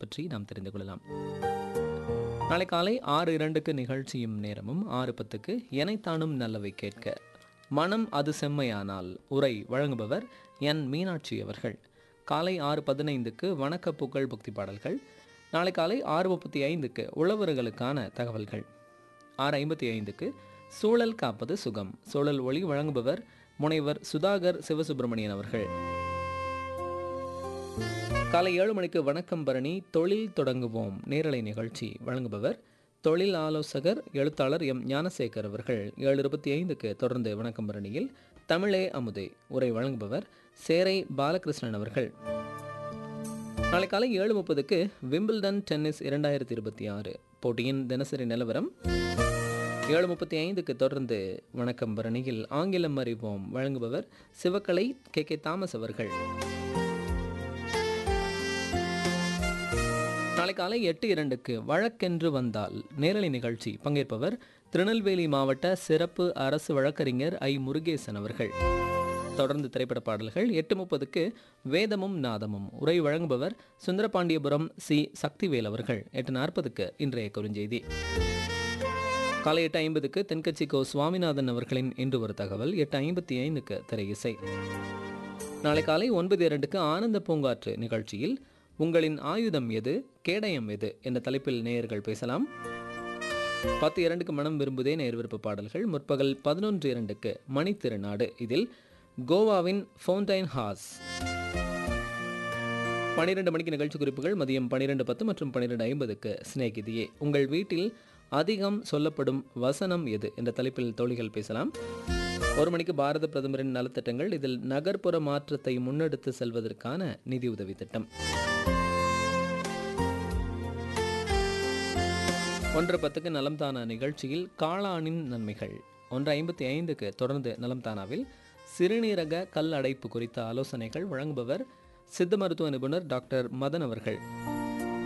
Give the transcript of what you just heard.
பற்றி நாம் தெரிந்து கொள்ளலாம் நாளை காலை ஆறு இரண்டுக்கு நிகழ்ச்சியும் நேரமும் ஆறு பத்துக்கு எனைத்தானும் நல்லவை கேட்க மனம் அது செம்மையானால் உரை வழங்குபவர் என் மீனாட்சி அவர்கள் காலை ஆறு பதினைந்துக்கு வணக்க புகழ் பக்தி பாடல்கள் நாளை காலை ஆறு முப்பத்தி ஐந்துக்கு உழவர்களுக்கான தகவல்கள் ஆறு ஐம்பத்தி ஐந்துக்கு சூழல் காப்பது சுகம் சூழல் ஒளி வழங்குபவர் முனைவர் சுதாகர் சிவசுப்பிரமணியன் அவர்கள் காலை ஏழு மணிக்கு வணக்கம் பரணி தொழில் தொடங்குவோம் நேரலை நிகழ்ச்சி வழங்குபவர் தொழில் ஆலோசகர் எழுத்தாளர் எம் ஞானசேகர் அவர்கள் ஏழு இருபத்தி ஐந்துக்கு தொடர்ந்து வணக்கம் பரணியில் தமிழே அமுதே உரை வழங்குபவர் சேரை பாலகிருஷ்ணன் அவர்கள் நாளை காலை ஏழு முப்பதுக்கு விம்பிள்டன் டென்னிஸ் இரண்டாயிரத்தி இருபத்தி ஆறு போட்டியின் தினசரி நிலவரம் ஏழு முப்பத்தி ஐந்துக்கு தொடர்ந்து வணக்கம் பரணியில் ஆங்கிலம் அறிவோம் வழங்குபவர் சிவக்கலை கே கே தாமஸ் அவர்கள் நாளை காலை எட்டு இரண்டுக்கு வழக்கென்று வந்தால் நேரலை நிகழ்ச்சி பங்கேற்பவர் திருநெல்வேலி மாவட்ட சிறப்பு அரசு வழக்கறிஞர் ஐ முருகேசன் அவர்கள் தொடர்ந்து திரைப்பட பாடல்கள் எட்டு முப்பதுக்கு வேதமும் நாதமும் உரை வழங்குபவர் சுந்தரபாண்டியபுரம் சி சக்திவேல் அவர்கள் எட்டு நாற்பதுக்கு இன்றைய குறுஞ்செய்தி காலை எட்டு ஐம்பதுக்கு தென்கட்சி கோ சுவாமிநாதன் அவர்களின் இன்று ஒரு தகவல் எட்டு ஐம்பத்தி ஐந்துக்கு திரை இசை நாளை காலை ஒன்பது இரண்டுக்கு ஆனந்த பூங்காற்று நிகழ்ச்சியில் உங்களின் ஆயுதம் எது கேடயம் எது என்ற தலைப்பில் நேயர்கள் பேசலாம் பத்து இரண்டுக்கு மனம் விரும்புதே நேர் விருப்ப பாடல்கள் முற்பகல் பதினொன்று இரண்டுக்கு மணித்திருநாடு இதில் கோவாவின் ஃபவுண்டைன் ஹாஸ் பனிரெண்டு மணிக்கு நிகழ்ச்சி குறிப்புகள் மதியம் பன்னிரெண்டு பத்து மற்றும் பன்னிரெண்டு ஐம்பதுக்கு ஸ்நேகிதியே உங்கள் வீட்டில் அதிகம் சொல்லப்படும் வசனம் எது என்ற தலைப்பில் தோழிகள் பேசலாம் ஒரு மணிக்கு பாரத பிரதமரின் நலத்திட்டங்கள் இதில் நகர்ப்புற மாற்றத்தை முன்னெடுத்து செல்வதற்கான நிதியுதவி திட்டம் ஒன்று பத்துக்கு நலம் தானா நிகழ்ச்சியில் காளானின் நன்மைகள் ஒன்று ஐம்பத்தி ஐந்துக்கு தொடர்ந்து நலம் தானாவில் சிறுநீரக கல் அடைப்பு குறித்த ஆலோசனைகள் வழங்குபவர் சித்த மருத்துவ நிபுணர் டாக்டர் மதன் அவர்கள்